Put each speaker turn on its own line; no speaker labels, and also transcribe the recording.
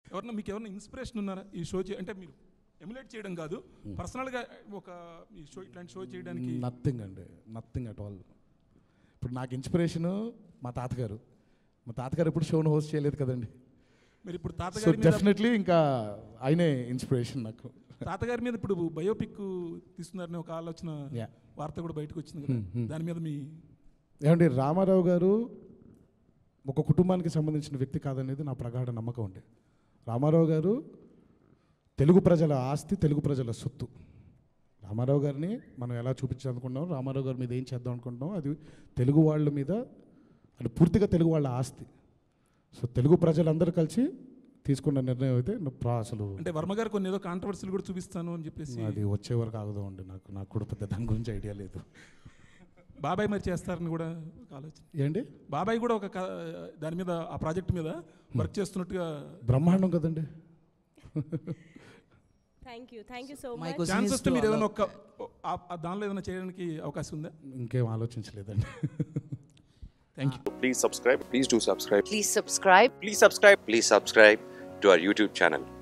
ఎవరన్నా మీకు ఎవరైనా ఇన్స్పిరేషన్ ఉన్నారా ఈ షో చే అంటే మీరు ఎమ్యులేట్ చేయడం కాదు పర్సనల్గా ఒక ఈ షో ఇట్లాంటి షో చేయడానికి
నథింగ్ అండి నథింగ్ అట్ ఆల్ ఇప్పుడు నాకు ఇన్స్పిరేషను మా తాతగారు మా తాతగారు ఎప్పుడు షోను హోస్ట్ చేయలేదు కదండి
మీరు ఇప్పుడు
సో
తాతగారి మీద
డెఫినెట్లీ ఇంకా ఆయనే ఇన్స్పిరేషన్ నాకు
తాతగారి మీద ఇప్పుడు బయోపిక్ తీస్తున్నారని ఒక ఆలోచన
Yeah.
వార్త కూడా బయటకు వచ్చింది కదా దాని మీద మీ
ఏమండి రామారావు గారు ఒక కుటుంబానికి సంబంధించిన వ్యక్తి కాదనేది నా ప్రగాఢ నమ్మకం అండి రామారావు గారు తెలుగు ప్రజల ఆస్తి తెలుగు ప్రజల సొత్తు రామారావు గారిని మనం ఎలా చూపించాలనుకుంటున్నాం రామారావు గారి మీద ఏం చేద్దాం అనుకుంటున్నాం అది తెలుగు వాళ్ళ మీద అది పూర్తిగా తెలుగు వాళ్ళ ఆస్తి సో తెలుగు ప్రజలందరూ కలిసి తీసుకున్న నిర్ణయం అయితే ను- ప్రా- అసలు
అంటే వర్మ గారు కొన్ని ఏదో కాంట్రవర్సీలు కూడా చూపిస్తాను అని చెప్పేసి
అది వచ్చే వరకు ఆగుదాం అండి నాకు నాకు కూడా పెద్ద దాని గురించి ఐడియా లేదు
బాబాయ్ మరి చేస్తారని కూడా ఒక ఆలోచన
ఏంటి
బాబాయ్ కూడా ఒక క- దాని మీద ఆ ప్రాజెక్ట్ మీద వర్క్ చేస్తున్నట్టుగా
బ్రహ్మాండం కదండి
thank you thank you so
My
much
question
chance
is
వస్తే
to
మీరు ఏదైనా
allow-
ఒక్క ఆ- ఆ దానిలో ఏదైనా చేయడానికి అవకాశం ఉందా
ఇంకేం ఆలోచించలేదండి
thank you
Please subscribe. Please do subscribe.
Please subscribe.
Please subscribe. Please subscribe to our YouTube channel.